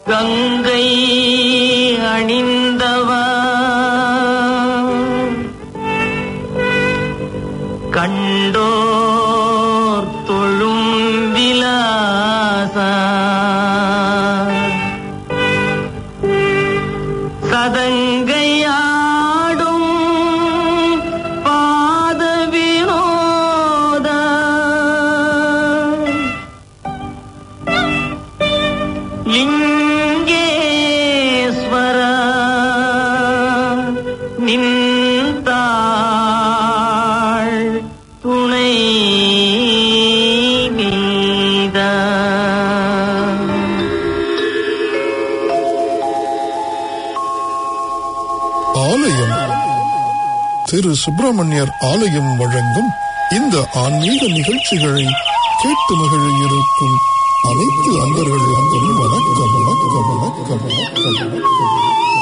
கங்கை அணிந்தவா கண்டோர் தொழும் விலாசா சதங்கையாடும் பாத வினோத லிங்கேஸ்வர நின்றாள் துணை நீதா ஆலயம் திரு சுப்பிரமணியர் ஆலயம் வழங்கும் இந்த ஆன்மீக நிகழ்ச்சிகளை கேட்டு மகிழ இருக்கும் அனைத்து அன்பர்களுக்கும் வணக்கம் வணக்கம் வணக்கம் வணக்கம் வணக்கம்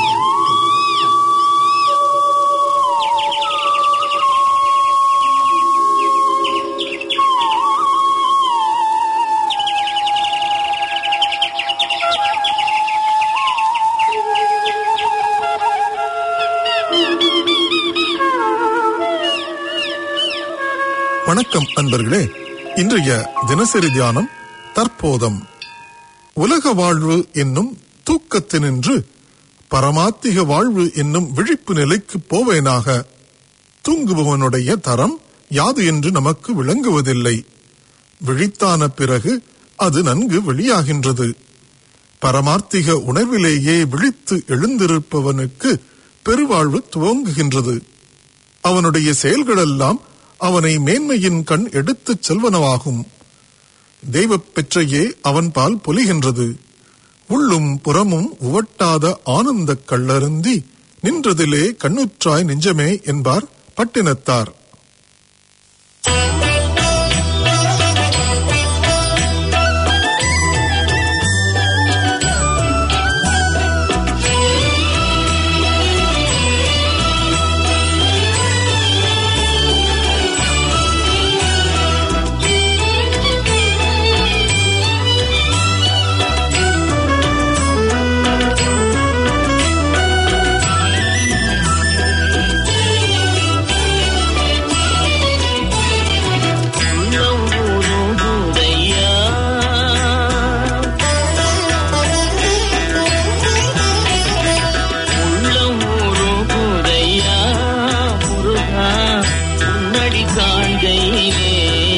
வணக்கம் அன்பர்களே இன்றைய தினசரி தியானம் தற்போதம் உலக வாழ்வு என்னும் தூக்கத்தினின்று பரமாத்திக வாழ்வு என்னும் விழிப்பு நிலைக்கு போவேனாக தூங்குபவனுடைய தரம் யாது என்று நமக்கு விளங்குவதில்லை விழித்தான பிறகு அது நன்கு வெளியாகின்றது பரமார்த்திக உணர்விலேயே விழித்து எழுந்திருப்பவனுக்கு பெருவாழ்வு துவங்குகின்றது அவனுடைய செயல்களெல்லாம் அவனை மேன்மையின் கண் எடுத்துச் செல்வனவாகும் தெய்வப் பெற்றையே அவன் பால் பொலிகின்றது உள்ளும் புறமும் உவட்டாத ஆனந்தக் கள்ளருந்தி நின்றதிலே கண்ணுற்றாய் நெஞ்சமே என்பார் பட்டினத்தார் உள்ளம் உருகுதையா உள்ளம் உருகுதையா முருகா உன்னடி காண்கையிலே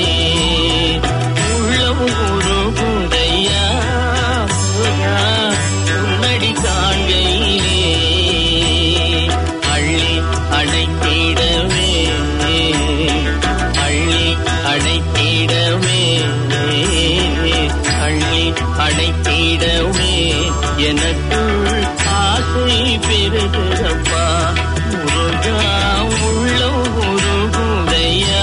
உள்ளம் உருகுதையா முருகா உன்னடி காண்கையிலே அள்ளி அழைத்திடவே அள்ளி அழைத்திடவே அள்ளி அழைத்திடவே எனக்குள் ஆசை பெருகிறப்பா முருகா உள்ளம் உருகுதையா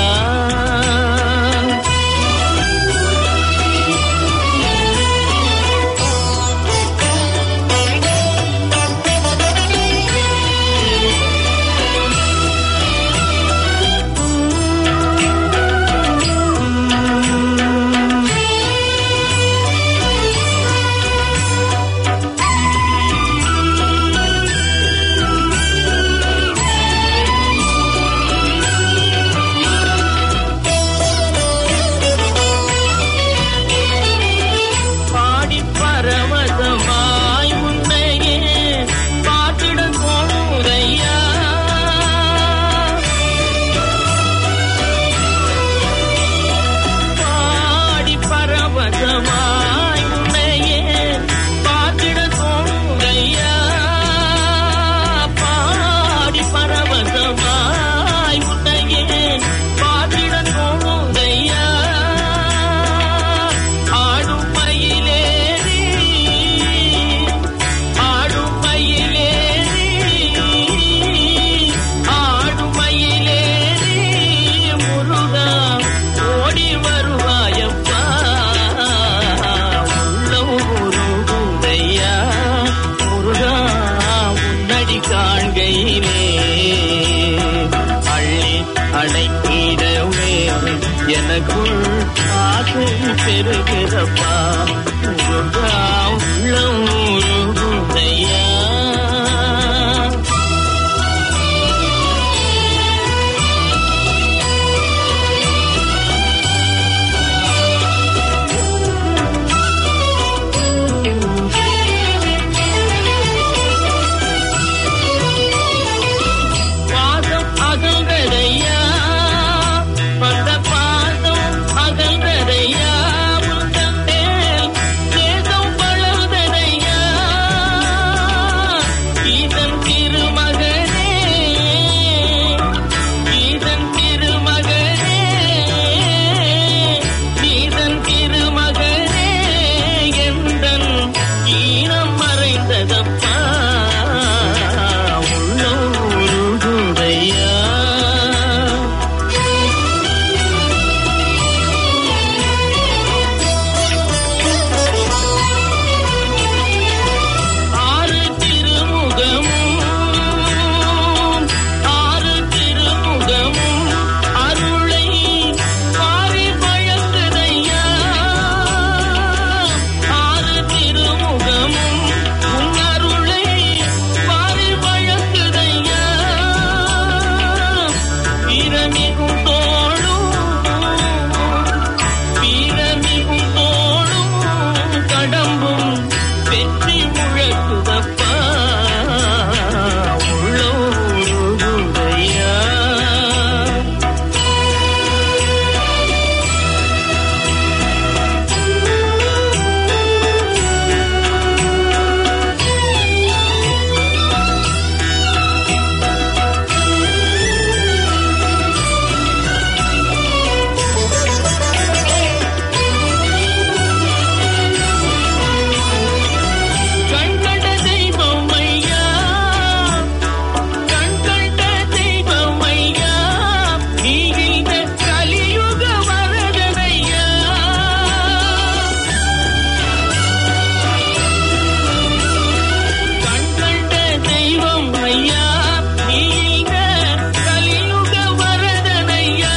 ஐயா நீங்க கலியுக வரதனையா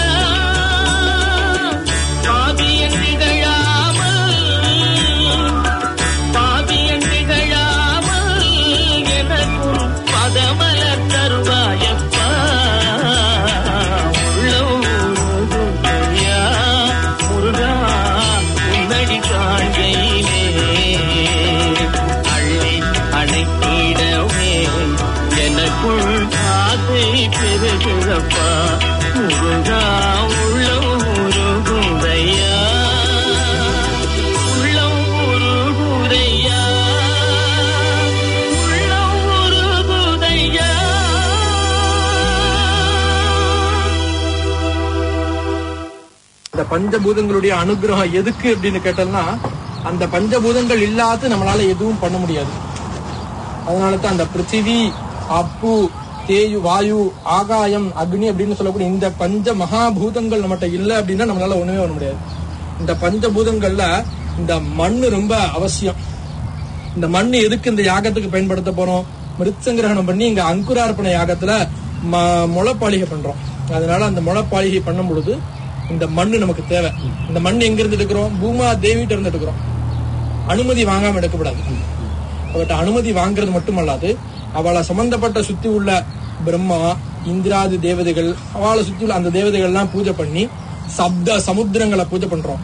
பாதியன் நிகழாமல் பாதியன் நிகழாமல் எனக்கும் பதமலர் தருவாயப்பா உள்ளையா முருகா உன்னடி காண்கையிலே அள்ளி அணைத்திடவே எனக்குள் ஆசை பெருகிறப்பா முருகா உள்ளம் உருகுதையா உள்ளம் உருகுதையா உள்ளம் உருகுதையா இந்த பஞ்சபூதங்களுடைய அனுகிரகம் எதுக்கு அப்படின்னு கேட்டோம்னா அந்த பஞ்சபூதங்கள் இல்லாத நம்மளால எதுவும் பண்ண முடியாது அதனால தான் அந்த பிருத்திவி அப்பு தேயு வாயு ஆகாயம் அக்னி அப்படின்னு சொல்லக்கூடிய இந்த பஞ்ச மகாபூதங்கள் நம்மகிட்ட இல்ல அப்படின்னா நம்மளால ஒண்ணுமே பண்ண முடியாது இந்த பஞ்சபூதங்கள்ல இந்த மண்ணு ரொம்ப அவசியம் இந்த மண் எதுக்கு இந்த யாகத்துக்கு பயன்படுத்த போறோம் மிருத்சங்கிரகணம் பண்ணி இங்க அங்குரார்ப்பண யாகத்துல ம- முளைப்பாளிகை பண்றோம் அதனால அந்த முளைப்பாளிகை பண்ணும் பொழுது இந்த மண்ணு நமக்கு தேவை இந்த மண் எங்க இருந்து எடுக்கிறோம் பூமா தேவிட்ட இருந்து எடுக்கிறோம் அனுமதி வாங்காம எடுக்கப்படாது அவட்ட அனுமதி வாங்குறது மட்டுமல்லாது அவளை சம்பந்தப்பட்ட சுத்தி உள்ள பிரம்மா இந்திராதி தேவதைகள் அவளை சுத்தி உள்ள அந்த தேவதைகள் எல்லாம் பூஜை பண்ணி சப்த சமுத்திரங்களை பூஜை பண்றோம்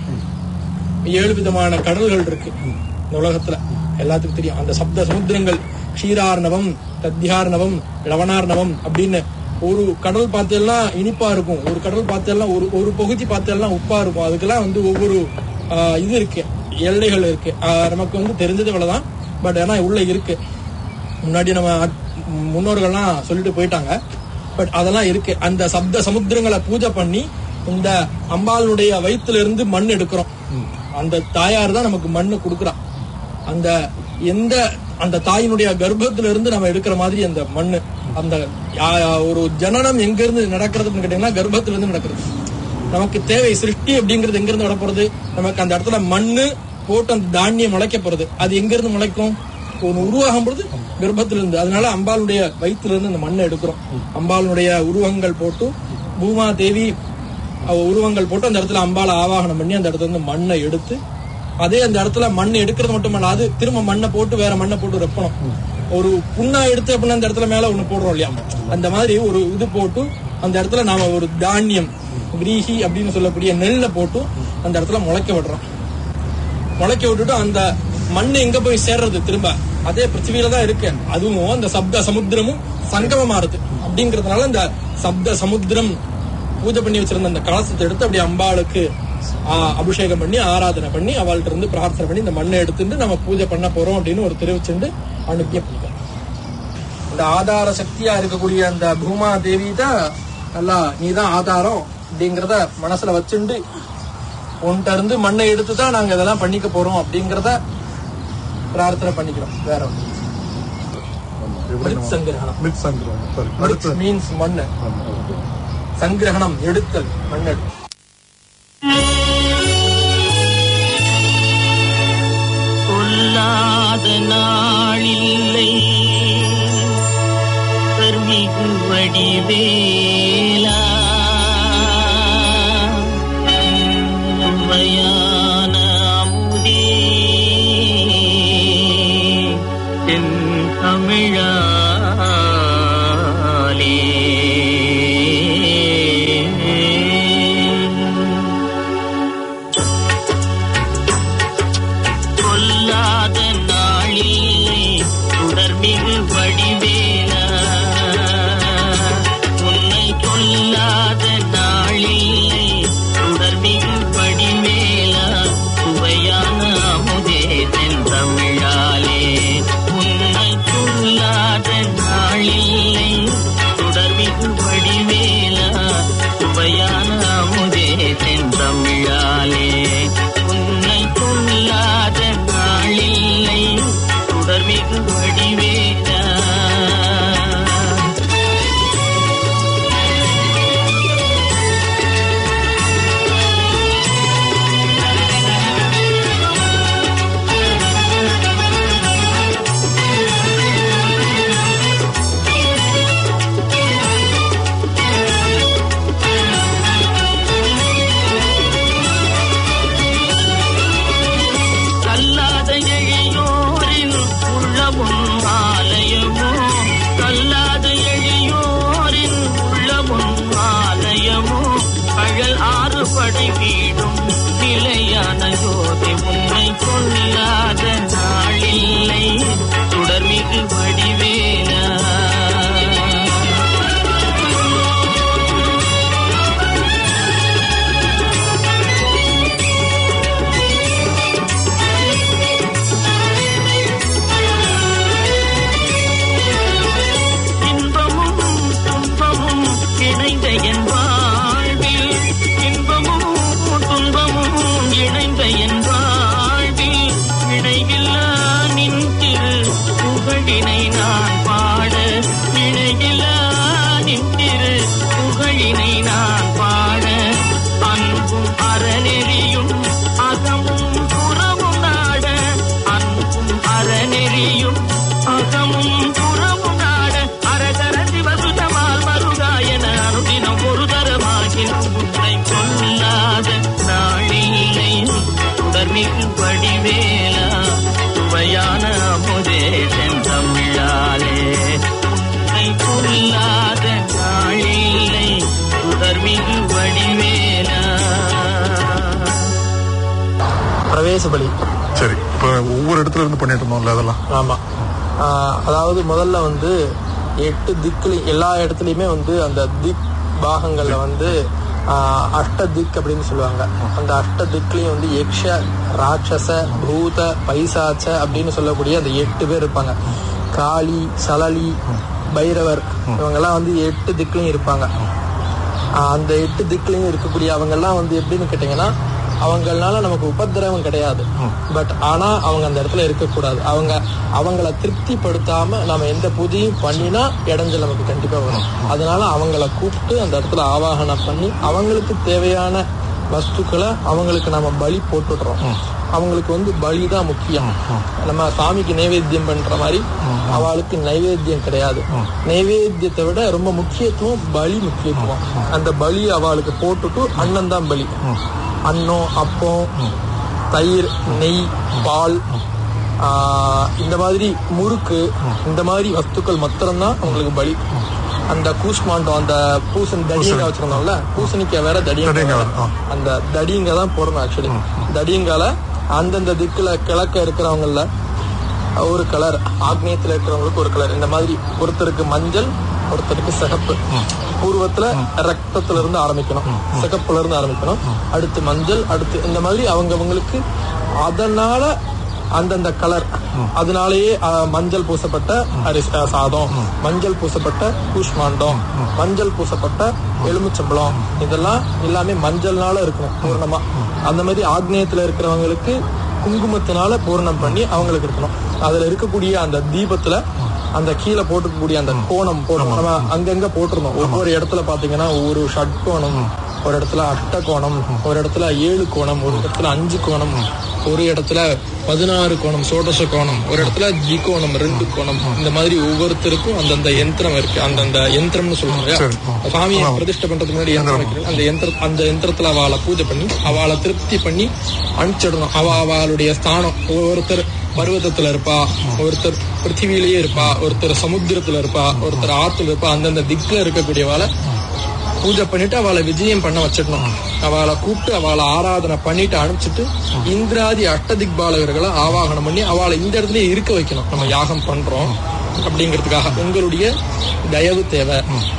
ஏழு விதமான கடல்கள் இருக்கு இந்த உலகத்துல எல்லாத்துக்கும் தெரியும் அந்த சப்த சமுத்திரங்கள் க்ஷீரார்ணவம் தத்தியார்ணவம் லவணார்ணவம் அப்படின்னு ஒரு கடல் பார்த்தெல்லாம் இனிப்பா இருக்கும் ஒரு கடல் பார்த்தெல்லாம் ஒரு ஒரு பகுதி பார்த்தெல்லாம் உப்பா இருக்கும் அதுக்கெல்லாம் வந்து ஒவ்வொரு ஆஹ், இது இருக்கு எல்லைகள் இருக்கு ஆஹ், நமக்கு வந்து தெரிஞ்சது இவ்வளவுதான் பட் ஆனா உள்ள இருக்கு முன்னாடி நம்ம ஆட்- முன்னோர்கள்லாம் சொல்லிட்டு போயிட்டாங்க பட் அதெல்லாம் இருக்கு அந்த சப்த சமுத்திரங்களை பூஜை பண்ணி இந்த அம்பாளுடைய வயித்துல இருந்து மண் எடுக்கிறோம் அந்த தாயார் தான் நமக்கு மண்ணு கொடுக்குறா அந்த எந்த அந்த தாயினுடைய கர்ப்பத்துல இருந்து நம்ம எடுக்கிற மாதிரி அந்த மண்ணு அந்த யா- ஒரு ஜனனம் எங்க இருந்து நடக்கிறதுன்னு கேட்டீங்கன்னா கர்ப்பத்துல இருந்து நடக்கிறது நமக்கு தேவை சிருஷ்டி அப்படிங்கிறது எங்க இருந்து வரப்போறது நமக்கு அந்த இடத்துல மண்ணு போட்டு அந்த தானியம் முளைக்க போறது அது எங்க இருந்து முளைக்கும் ஒன்று உருவாகும் பொழுது கர்ப்பத்துல இருந்து அதனால அம்பாளுடைய வயிற்றுல இருந்து அந்த மண்ணை எடுக்கிறோம் அம்பாளுடைய உருவங்கள் போட்டு பூமா தேவி அவ உருவங்கள் போட்டு அந்த இடத்துல அம்பாளை ஆவாகனம் பண்ணி அந்த இடத்துல இருந்து மண்ணை எடுத்து அதே அந்த இடத்துல மண் எடுக்கிறது மட்டுமல்லாது திரும்ப மண்ணை போட்டு வேற மண்ணை போட்டு வைப்பணும் ஒரு புண்ணா எடுத்து அப்படின்னா அந்த இடத்துல மேல ஒண்ணு போடுறோம் இல்லையா அந்த மாதிரி ஒரு இது போட்டு அந்த இடத்துல நாம ஒரு தானியம் கிரீஹி அப்படின்னு சொல்லக்கூடிய நெல்லை போட்டு அந்த இடத்துல முளைக்க விடுறோம் முளைக்க விட்டுட்டு அந்த மண் எங்க போய் சேர்றது திரும்ப அதே பிருத்திவியில தான் இருக்கு அதுவும் அந்த சப்த சமுத்திரமும் சங்கமமாறுது அப்படிங்கறதுனால இந்த சப்த சமுத்திரம் பூஜை பண்ணி வச்சிருந்த அந்த கலசத்தை எடுத்து அப்படி அம்பாளுக்கு ஆ, அபிஷேகம் பண்ணி ஆராதனை பண்ணி அவள்கிட்ட இருந்து பிரார்த்தனை பண்ணி இந்த மண்ணை எடுத்துட்டு நம்ம பூஜை பண்ண போறோம் அப்படின்னு ஒரு தெரிவிச்சுண்டு அனுப்பிய பண்ணிக்கிறோம் இந்த ஆதார சக்தியா இருக்கக்கூடிய அந்த பூமா தேவி தான் நல்லா நீதான் ஆதாரம் அப்படிங்கறத மனசுல வச்சுண்டு உன்கிட்ட இருந்து மண்ணை எடுத்து தான் நாங்க இதெல்லாம் பண்ணிக்க போறோம் அப்படிங்கறத பிரார்த்தனை பண்ணிக்கிறோம் வேற ஒண்ணு மிருத் சங்கிரகணம் மித் சங்கிரகம் சரி மிருத் அடுத்து மீன்ஸ் மண்ணு சங்கிரகணம் எடுத்தல் மண்ணெடு பொல்லாத நாளில்லை பெருமிகு வடிவேலா உண்மையான அமுதே என் தமிழாலே கொல்லாத நாளில்லை தொடர்மிகு வடிவேலா உன்னை கொல்லாத நாளில்லை தொடர்மிகு வடிவேலா சுவையான அமுதே செந்தமிழாலே உன்னை கொல்லாத நாளில்லை தொடர்மிகு வடிவேலா சுவையான அமுதே செந்தமிழாலே உன்னை கொல்லாத நாளில்லை தொடர்மிகு வடிவேலா பிரவேச பலி சரி இப்ப ஒவ்வொரு இடத்துல இருந்து பண்ணிட்டு இருந்தோம்ல அதெல்லாம் ஆமா ஆஹ் அதாவது முதல்ல வந்து எட்டு திக்குல எல்லா இடத்துலயுமே வந்து அந்த திக் பாகங்கள்ல வந்து ஆஹ் அஷ்ட திக் அப்படின்னு சொல்லுவாங்க அந்த அஷ்ட திக்லயும் வந்து யக்ஷ ராட்சச பூத பைசாச்ச அப்படின்னு சொல்லக்கூடிய அந்த எட்டு பேர் இருப்பாங்க காளி சலலி பைரவர் இவங்கெல்லாம் வந்து எட்டு திக்லயும் இருப்பாங்க ஆஹ் அந்த எட்டு திக்குலயும் இருக்கக்கூடிய அவங்கெல்லாம் வந்து எப்படின்னு கேட்டீங்கன்னா அவங்களால நமக்கு உபத்திரவம் கிடையாது பட் ஆனா அவங்க அந்த இடத்துல இருக்கக்கூடாது அவங்க அவங்கள திருப்திப்படுத்தாம நம்ம எந்த பூஜையும் பண்ணினா இடைஞ்சல் நமக்கு கண்டிப்பா வரும் அதனால அவங்கள கூப்பிட்டு அந்த இடத்துல ஆவாகனம் பண்ணி அவங்களுக்கு தேவையான வஸ்துக்களை அவங்களுக்கு நம்ம பலி போட்டுடுறோம் அவங்களுக்கு வந்து பலி தான் முக்கியம் நம்ம சாமிக்கு நைவேத்தியம் பண்ற மாதிரி அவளுக்கு நைவேத்தியம் கிடையாது நைவேத்தியத்தை விட ரொம்ப முக்கியத்துவம் பலி முக்கியத்துவம் அந்த பலி அவளுக்கு போட்டுட்டு அன்னம் தான் பலி அன்னம் அப்பம் தயிர் நெய் பால் ஆஹ், இந்த மாதிரி முறுக்கு இந்த மாதிரி வஸ்துக்கள் மாத்திரம்தான் அவங்களுக்கு பலி அந்த கூஷ்மாண்டம் அந்த பூசணி தடியங்காய் வச்சிருந்தோம்ல பூசணிக்காய் வேற தடியங்காய் தடியங்காய், வேற. ஆ. அந்த தடியங்க தான் போடணும் ஆக்சுவலி தடியங்கால அந்தந்த திக்குல கிழக்க இருக்கிறவங்கள ஒரு கலர் ஆக்னேயத்துல இருக்கிறவங்களுக்கு ஒரு கலர் இந்த மாதிரி ஒருத்தருக்கு மஞ்சள் ஒருத்தருக்கு சிகப்பு பூர்வத்துல ரத்தத்துல இருந்து ஆரம்பிக்கணும் சிகப்புல இருந்து ஆரம்பிக்கணும் அடுத்து மஞ்சள் அடுத்து இந்த மாதிரி அவங்கவங்களுக்கு அதனால அந்தந்த கலர் அதனாலேயே அஹ், மஞ்சள் பூசப்பட்ட அரிசி அஹ், சாதம் மஞ்சள் பூசப்பட்ட கூஷ்மாண்டம் மஞ்சள் பூசப்பட்ட எலுமிச்சம்பழம் இதெல்லாம் எல்லாமே மஞ்சள்னால இருக்கணும் பூர்ணமா அந்த மாதிரி ஆக்னேயத்துல இருக்கிறவங்களுக்கு குங்குமத்தினால பூரணம் பண்ணி அவங்களுக்கு இருக்கணும் அதுல இருக்கக்கூடிய அந்த தீபத்துல அந்த கீழே போட்டுக்கக்கூடிய அந்த கோணம் போடணும் நம்ம அங்கங்க போட்டிருந்தோம் ஒவ்வொரு இடத்துல பாத்தீங்கன்னா ஒவ்வொரு ஷட்கோணம் ஒரு இடத்துல அஷ்ட கோணம் ஒரு இடத்துல ஏழு கோணம் ஒரு இடத்துல அஞ்சு கோணம் ஒரு இடத்துல பதினாறு கோணம் சோடச கோணம் ஒரு இடத்துல ஜிகோணம் ரெண்டு கோணம் இந்த மாதிரி ஒவ்வொருத்தருக்கும் அந்தந்த யந்திரம் இருக்கு அந்தந்த யந்திரம்னு சொல்லுவாங்க சரி. சாமியை பிரதிஷ்டை பண்றதுக்கு முன்னாடி யந்திரம் வைக்கிறது அந்த யந்திர அந்த யந்திரத்துல அவளை பூஜை பண்ணி அவளை திருப்தி பண்ணி அனுப்பிச்சிடணும் அவ அவளுடைய ஸ்தானம் ஒவ்வொருத்தர் பர்வதத்துல இருப்பா ஒருத்தர் பிருத்திவிலேயே இருப்பா ஒருத்தர் சமுத்திரத்துல இருப்பா ஒருத்தர் ஆத்துல இருப்பா அந்தந்த திக்குல இருக்கக்கூடியவாளை பூஜை பண்ணிட்டு அவளை விஜயம் பண்ண வச்சிடணும் அவளை கூப்பிட்டு அவளை ஆராதனை பண்ணிட்டு அனுப்பிச்சிட்டு இந்திராதி அஷ்டதிக் பாலகர்களை ஆவாகனம் பண்ணி அவளை இந்த இடத்துல இருக்க வைக்கணும் நம்ம யாகம் பண்றோம் அப்படிங்கிறதுக்காக உங்களுடைய தயவு தேவை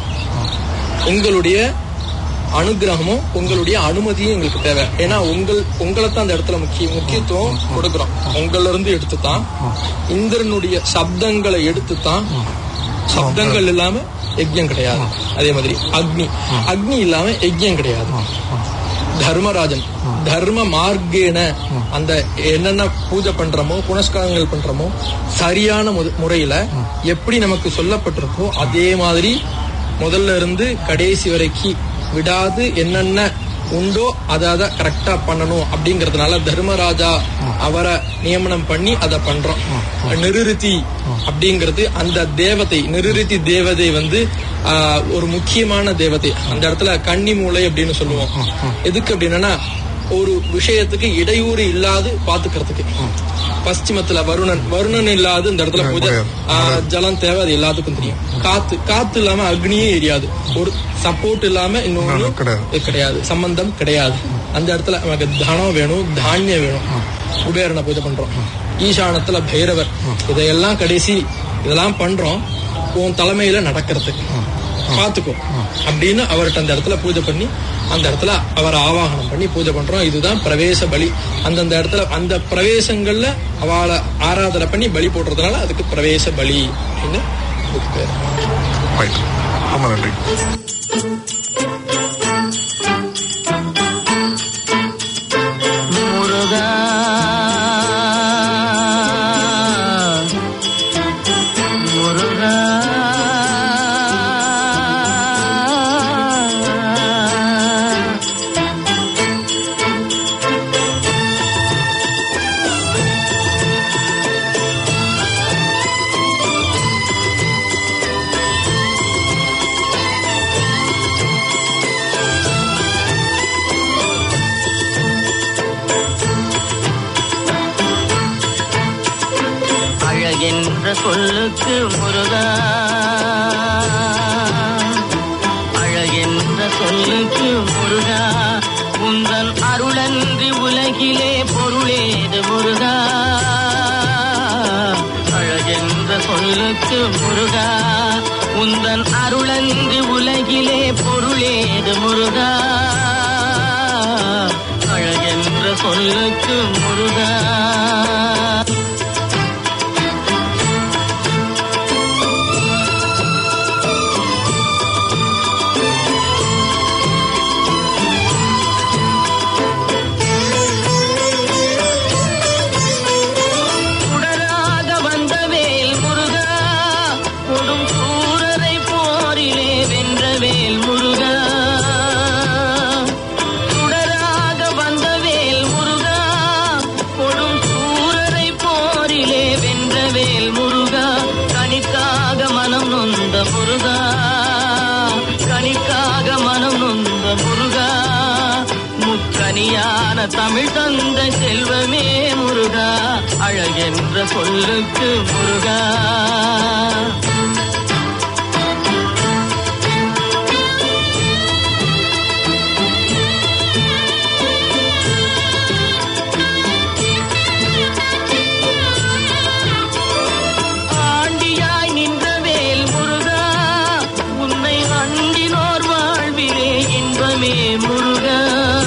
உங்களுடைய அனுகிரகமும் உங்களுடைய அனுமதியும் எங்களுக்கு தேவை ஏன்னா உங்கள் உங்களை தான் அந்த இடத்துல முக்கிய முக்கியத்துவம் கொடுக்கிறோம் உங்கள்ல இருந்து எடுத்து தான் இந்திரனுடைய சப்தங்களை எடுத்து தான் சப்தங்கள் இல்லாம யஜ்யம் கிடையாது அதே மாதிரி அக்னி அக்னி இல்லாம யஜ்யம் கிடையாது தர்மராஜன் தர்ம மார்க்கேன அந்த என்னென்ன பூஜை பண்றோமோ புனஸ்காரங்கள் பண்றோமோ சரியான முத- முறையில எப்படி நமக்கு சொல்லப்பட்டிருக்கோ அதே மாதிரி முதல்ல இருந்து கடைசி வரைக்கும் விடாது என்னென்ன உண்டோ அதை அதை கரெக்டா பண்ணணும் அப்படிங்கறதுனால தர்மராஜா அவரை நியமனம் பண்ணி அதை பண்றோம் நிருருதி அப்படிங்கிறது அந்த தேவதை நிருருதி தேவதை வந்து ஆஹ், ஒரு முக்கியமான தேவதை அந்த இடத்துல கன்னி மூளை அப்படின்னு சொல்லுவோம் எதுக்கு அப்படின்னா ஒரு விஷயத்துக்கு இடையூறு இல்லாது பாத்துக்கிறதுக்கு பশ্চিமத்துல வருணன் வருணன் இல்லாத இந்த இடத்துல பூஜை ஆஹ், ஜலம் தேவை அது எல்லாத்துக்கும் தெரியும் காத்து காத்து இல்லாம அக்னியே எரியாது ஒரு சப்போர்ட் இல்லாம இன்னொன்னு கிடையாது. இது கிடையாது சம்பந்தம் கிடையாது அந்த இடத்துல நமக்கு தனம் வேணும் தானியம் வேணும் குபேரனை பூஜை பண்றோம் ஈசானத்துல பைரவர் இதையெல்லாம் கடைசி இதெல்லாம் பண்றோம் உன் தலைமையில நடக்கிறது பாத்துக்கோ அப்படின்னு அவர்கிட்ட அந்த இடத்துல பூஜை பண்ணி அந்த இடத்துல அவரை ஆவாகனம் பண்ணி பூஜை பண்றோம் இதுதான் பிரவேச பலி அந்தந்த இடத்துல அந்த பிரவேசங்கள்ல அவளை ஆராதனை பண்ணி பலி போடுறதுனால அதுக்கு பிரவேச பலி அப்படின்னு இதுக்கு பேரு. ரைட் ரொம்ப நன்றி முருகா முருகா அழகென்ற சொல்லுக்கு முருகா அழகென்ற சொல்லுக்கு முருகா உந்தன் அருளன்றி உலகிலே பொருளேது என்ற சொல்லுக்கு முருகா உந்தன் அருளன்று உலகிலே பொருளேது முருகா அழகென்ற சொல்லுக்கு முருகா உடலாக வந்த வேல் முருகா கொடும் சூரரை போரிலே வென்ற வேல் முருகா உடலாக வந்த வேல் முருகா கொடும் சூரரை போரிலே வென்ற வேல் முருகா கணிக்காக மனம் நொந்த முருகா கணிக்காக மனம் நொந்த முருகா முக்கனியான தமிழ் தந்த செல்வமே முருகா அழகென்ற சொல்லுக்கு முருகா ஆண்டியாய் நின்ற வேல் முருகா உன்னை அண்டினோர் வாழ்விலே இன்பமே முருகா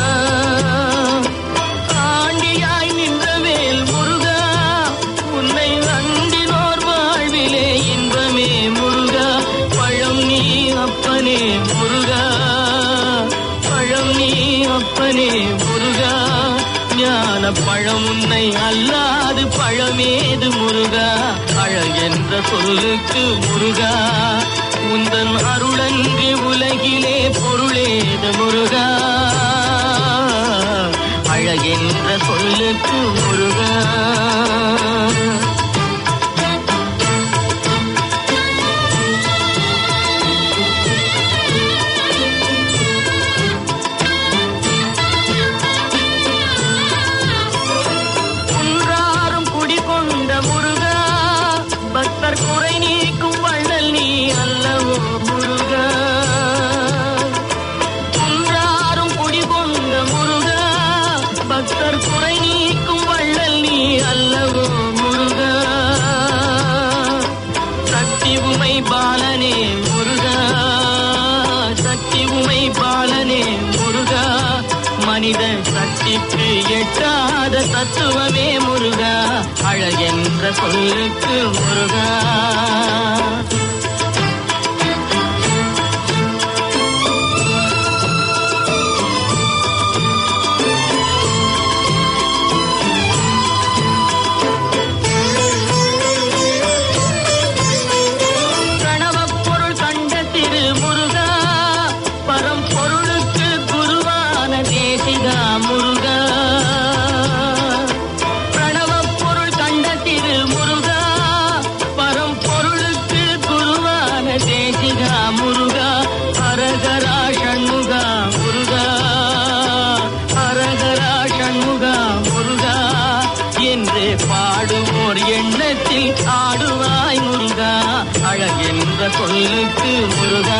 ஆண்டியாய் நின்ற வேல் முருகா உன்னை அண்டினோர் வாழ்விலே இன்பமே முருகா பழம் நீ அப்பனே முருகா பழம் நீ அப்பனே முருகா ஞான பழம் உன்னை அல்லாது பழமேது முருகா அழகென்ற சொல்லுக்கு முருகா உந்தன் அருளன்று உலகிலே பொருளேது முருகா அழகென்ற சொல்லுக்கு முருகா குன்றாரும் குடிகொண்ட முருகா பக்தர் குறை நீக்கும் வள்ளல் நீ அல்லவோ முருகா குன்றாரும் குடிகொண்ட முருகா பக்தர் குறை நீக்கும் வள்ளல் நீ அல்லவோ முருகா சக்தி உமை பாலனே முருகா சக்தி உமை பாலனே முருகா மனித சக்திக்கு எட்டாத தத்துவமே முருகா அழகென்ற சொல்லுக்கு முருகா கணவப் பொருள் கண்ட திரு முருகா பரம்பொருளுக்கு குருவான தேசிகா முருகா பிரணவப் பொருள் கண்ட திரு முருகா பரம்பொருளுக்கு குருவான தேசிகா முருகா ஹரஹரா ஷண்முகா முருகா ஹரஹரா ஷண்முகா முருகா என்று பாடுவோர் எண்ணத்தில் ஆடுவாய் முருகா அழகென்ற சொல்லுக்கு முருகா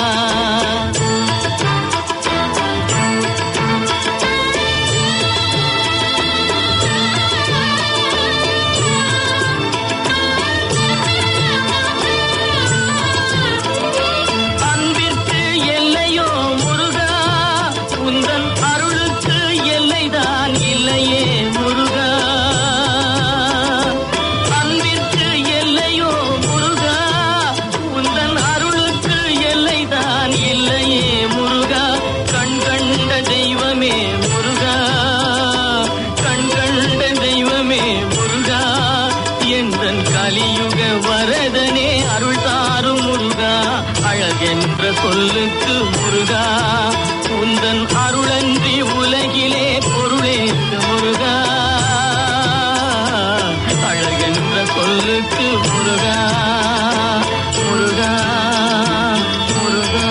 அன்பிற்கு எல்லையோ முருகா உந்தன் அருளுக்கு எல்லைதான் இல்லையே முருகா அன்பிற்கு எல்லையோ முருகா உந்தன் அருளுக்கு எல்லைதான் இல்லையே முருகா கண் கண்ட தெய்வமே முருகா கண் கண்ட தெய்வமே முருகா எந்தன் கலியுக வரதனே அருள் தாரும் முருகா அழகென்ற சொல்லுக்கு முருகா உந்தன் அருளன்றி உலகிலே பொருளேற்று முருகா அழகென்ற சொல்லுக்கு முருகா முருகா முருகா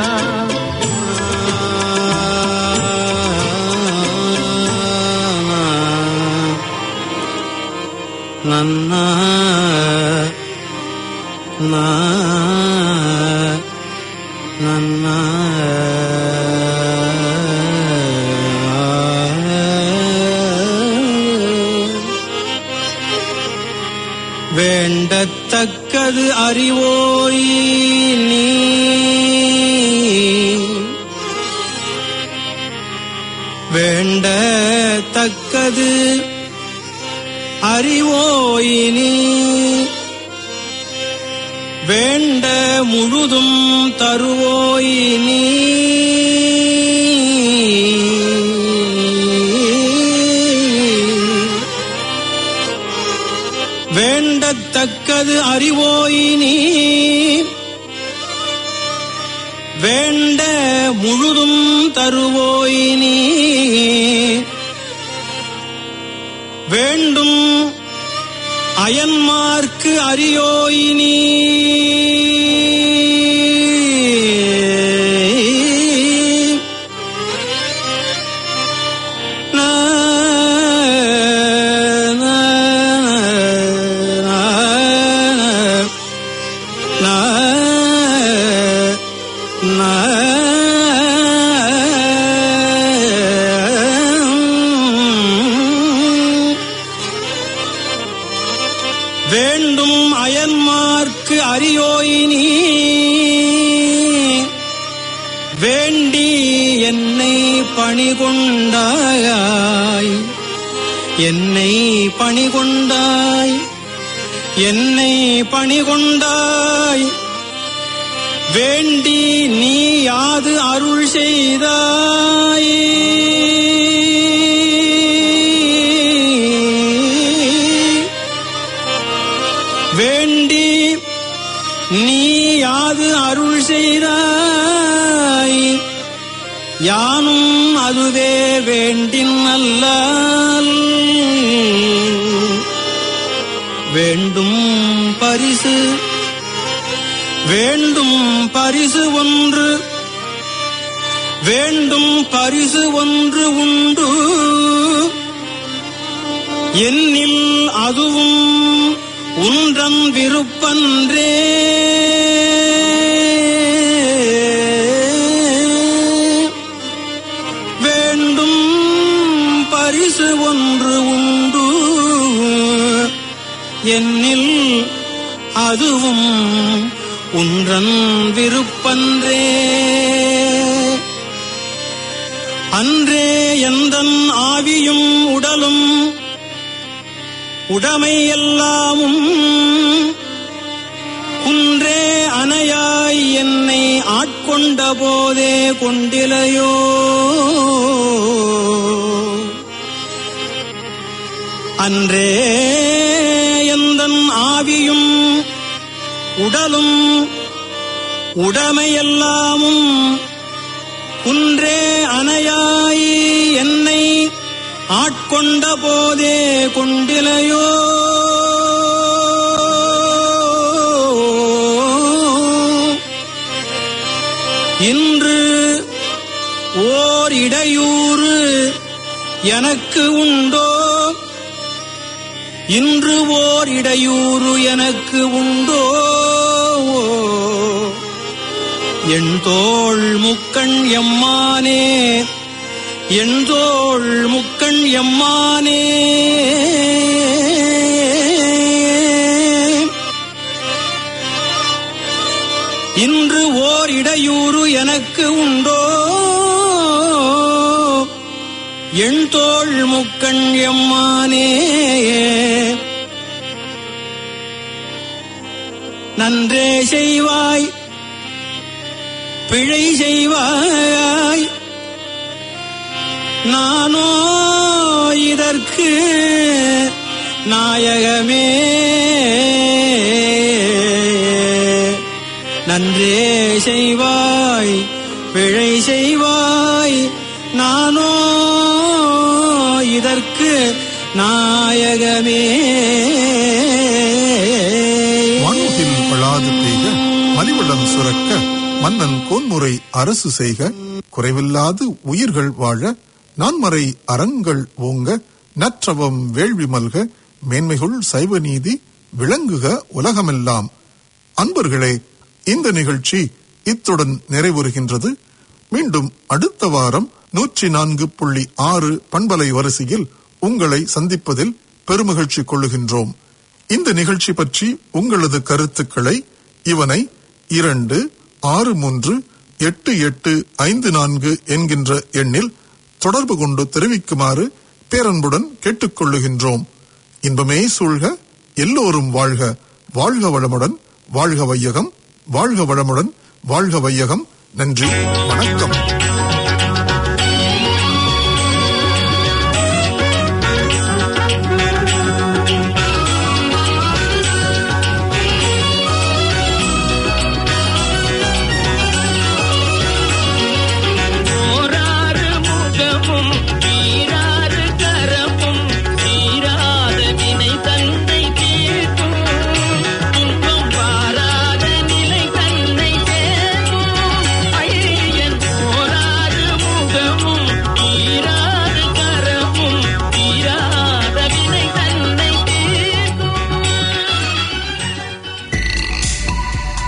ನನ್ನ ನನ್ನ வேண்டத் வேண்டத்தக்கது அறிவோய் நீ வேண்டத்தக்கது அறிவோய் நீ வேண்ட முழுதும் தருவோய் நீ வேண்டத்தக்கது அறிவோய் நீ வேண்ட முழுதும் தருவோய் நீ வேண்டும் அயன்மார்க்கு அறியோய் நீ நா, நா, நா, நா, நா, வேண்டும் அயன்மார்க்கு அறியோய் நீ வேண்டி என்னை பணிகொண்டாய் என்னை பணிகொண்டாய் என்னை பணிகொண்டாய் வேண்டி நீ யாது அருள் செய்தாய் வேண்டி நீ யாது அருள் செய்தாய் யானும் அதுவே வேண்டின் அல்லால் வேண்டும் பரிசு வேண்டும் பரிசு ஒன்று வேண்டும் பரிசு ஒன்று உண்டு என்னில் அதுவும் உன்றன் விருப்பன்றே வேண்டும் பரிசு ஒன்று உண்டு என்னில் அதுவும் உன்றன் விருப்பன்றே அன்றே எந்தன் ஆவியும் உடலும் உடமை எல்லாமும் குன்றே அணையாய் என்னை ஆட்கொண்ட போதே கொண்டிலையோ அன்றே எந்தன் ஆவியும் உடலும் உடமையெல்லாமும் குன்றே அணையாய் என்னை ஆட்கொண்ட போதே கொண்டிலையோ இன்று ஓர் இடையூறு எனக்கு உண்டோ இன்று ஓர் இடையூறு எனக்கு உண்டோ என் தோள் முக்கண் எம்மானே என் தோள் முக்கண் எம்மானே இன்று ஓர் இடையூறு எனக்கு உண்டோ என் தோள் முக்கண் எம்மானே நன்றே செய்வாய் பிழை செய்வாய் நானோ இதற்கு நாயகமே நன்றே செய்வாய் பிழை செய்வாய் நானோ இதற்கு நாயகமே வானூட்டில் பழாது பெய்க மலிவளம் சுரக்க மன்னன் கோன்முறை அரசு செய்க குறைவில்லாது உயிர்கள் வாழ நான்மறை அறங்கள் ஓங்க நற்றவம் வேள்வி மல்க மேன்மைகுள் சைவ நீதி விளங்குக உலகமெல்லாம் அன்பர்களே இந்த நிகழ்ச்சி இத்துடன் நிறைவுறுகின்றது மீண்டும் அடுத்த வாரம் நூற்றி நான்கு புள்ளி ஆறு பண்பலை வரிசையில் உங்களை சந்திப்பதில் பெருமகிழ்ச்சி கொள்ளுகின்றோம் இந்த நிகழ்ச்சி பற்றி உங்களது கருத்துக்களை இவனை இரண்டு ஆறு மூன்று எட்டு எட்டு ஐந்து நான்கு என்கின்ற எண்ணில் தொடர்பு கொண்டு தெரிவிக்குமாறு பேரன்புடன் கேட்டுக்கொள்ளுகின்றோம் இன்பமே சூழ்க எல்லோரும் வாழ்க வாழ்க வளமுடன் வாழ்க வையகம் வாழ்க வளமுடன் வாழ்க வையகம் நன்றி வணக்கம்